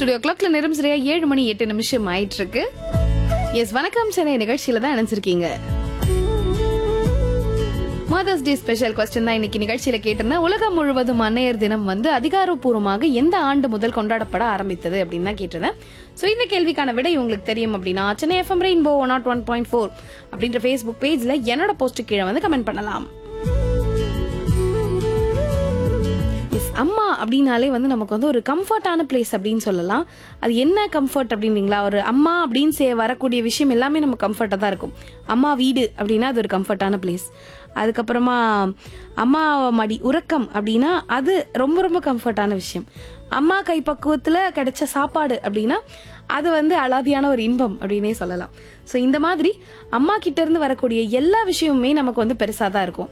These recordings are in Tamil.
ஸ்டுடியோ கிளாக்ல நேரம் சரியா ஏழு மணி எட்டு நிமிஷம் ஆயிட்டு இருக்கு எஸ் வணக்கம் சென்னை நிகழ்ச்சியில தான் நினைச்சிருக்கீங்க மதர்ஸ் டே ஸ்பெஷல் கொஸ்டின் தான் இன்னைக்கு நிகழ்ச்சியில கேட்டிருந்தேன் உலகம் முழுவதும் அன்னையர் தினம் வந்து அதிகாரப்பூர்வமாக எந்த ஆண்டு முதல் கொண்டாடப்பட ஆரம்பித்தது அப்படின்னு தான் கேட்டிருந்தேன் ஸோ இந்த கேள்விக்கான விடை உங்களுக்கு தெரியும் அப்படின்னா Chennai FM rainbow one naught one point four அப்படின்ற ஃபேஸ்புக் பேஜ்ல என்னோட போஸ்ட் கீழே வந்து கமெண்ட் பண்ணலாம் எஸ் அம்மா அப்படின்னாலே வந்து நமக்கு வந்து ஒரு கம்ஃபர்டான பிளேஸ் அப்படின்னு சொல்லலாம் அது என்ன கம்ஃபர்ட் அப்படின்னீங்களா ஒரு அம்மா அப்படின்னு சே வரக்கூடிய விஷயம் எல்லாமே நம்ம கம்ஃபர்ட்டாக தான் இருக்கும் அம்மா வீடு அப்படின்னா அது ஒரு கம்ஃபர்ட்டான பிளேஸ் அதுக்கப்புறமா அம்மா மடி உறக்கம் அப்படின்னா அது ரொம்ப ரொம்ப கம்ஃபர்ட்டான விஷயம் அம்மா கைப்பக்குவத்தில் கிடைச்ச சாப்பாடு அப்படின்னா அது வந்து அலாதியான ஒரு இன்பம் அப்படின்னே சொல்லலாம் ஸோ இந்த மாதிரி அம்மா கிட்ட இருந்து வரக்கூடிய எல்லா விஷயமுமே நமக்கு வந்து பெருசாக தான் இருக்கும்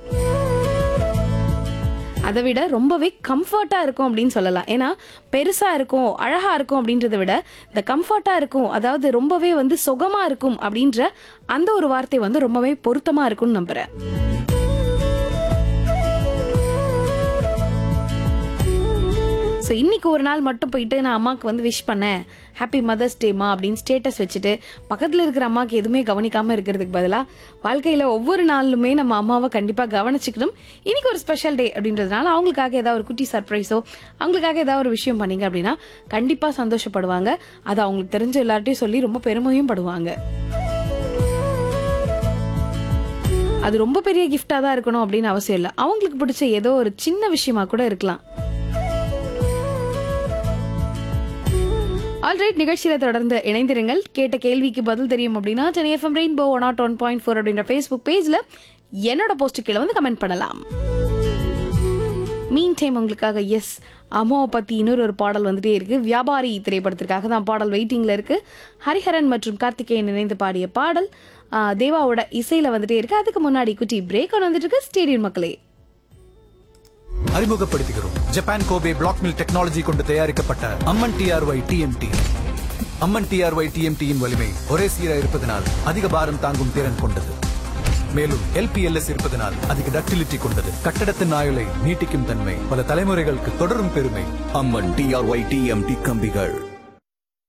அதை விட ரொம்பவே கம்ஃபர்ட்டா இருக்கும் அப்படின்னு சொல்லலாம் ஏன்னா பெருசா இருக்கும் அழகா இருக்கும் அப்படின்றத விட இந்த கம்ஃபர்ட்டா இருக்கும் அதாவது ரொம்பவே வந்து சுகமா இருக்கும் அப்படின்ற அந்த ஒரு வார்த்தை வந்து ரொம்பவே பொருத்தமா இருக்கும்னு நம்புறேன் ஸோ இன்னைக்கு ஒரு நாள் மட்டும் போயிட்டு நான் அம்மாவுக்கு வந்து விஷ் பண்ணேன் ஹாப்பி மதர்ஸ் டேமா அப்படின்னு ஸ்டேட்டஸ் வச்சுட்டு பக்கத்தில் இருக்கிற அம்மாவுக்கு எதுவுமே கவனிக்காம இருக்கிறதுக்கு பதிலாக வாழ்க்கையில் ஒவ்வொரு நாளுமே நம்ம அம்மாவை கண்டிப்பாக கவனிச்சுக்கணும் இன்னைக்கு ஒரு ஸ்பெஷல் டே அப்படின்றதுனால அவங்களுக்காக ஏதாவது ஒரு குட்டி சர்ப்ரைஸோ அவங்களுக்காக ஏதாவது ஒரு விஷயம் பண்ணீங்க அப்படின்னா கண்டிப்பாக சந்தோஷப்படுவாங்க அது அவங்களுக்கு தெரிஞ்ச எல்லார்ட்டையும் சொல்லி ரொம்ப பெருமையும் படுவாங்க அது ரொம்ப பெரிய கிஃப்டா தான் இருக்கணும் அப்படின்னு அவசியம் இல்லை அவங்களுக்கு பிடிச்ச ஏதோ ஒரு சின்ன விஷயமா கூட இருக்கலாம் ஆல்ரைட் நிகழ்ச்சியில தொடர்ந்து இணைந்திருங்கள் கேட்ட கேள்விக்கு பதில் தெரியும் அப்படின்னா Chennai FM rainbow one naught one point four அப்படின்ற ஃபேஸ்புக் பேஜ்ல என்னோட போஸ்ட் கீழே வந்து கமெண்ட் பண்ணலாம் மீன் டைம் உங்களுக்காக எஸ் அம்மாவை பத்தி இன்னொரு ஒரு பாடல் வந்துட்டே இருக்கு வியாபாரி திரைப்படத்திற்காக தான் பாடல் வெயிட்டிங்ல இருக்கு ஹரிஹரன் மற்றும் கார்த்திகேயன் இணைந்து பாடிய பாடல் ஆஹ், தேவாவோட இசையில வந்துட்டே இருக்கு அதுக்கு முன்னாடி குட்டி பிரேக் ஒன்று வந்துட்டு இருக்கு ஸ்டேடியம் மக்களே அறிமுகப்படுத்துகிறோம் Japan Kobe black mill technology கொண்டு தயாரிக்கப்பட்ட Amman TRY TMT Amman TRY டிஎம்டியின் வலிமை ஒரே சீரா இருப்பதனால் அதிக பாரம் தாங்கும் திறன் கொண்டது மேலும் எல்பிஎல்எஸ் இருப்பதனால் அதிக டக்டிலிட்டி கொண்டது கட்டடத்தின் ஆயுளை நீட்டிக்கும் தன்மை பல தலைமுறைகளுக்கு தொடரும் பெருமை அம்மன் டிஆர்ஒய் டிஎம்டி கம்பிகள்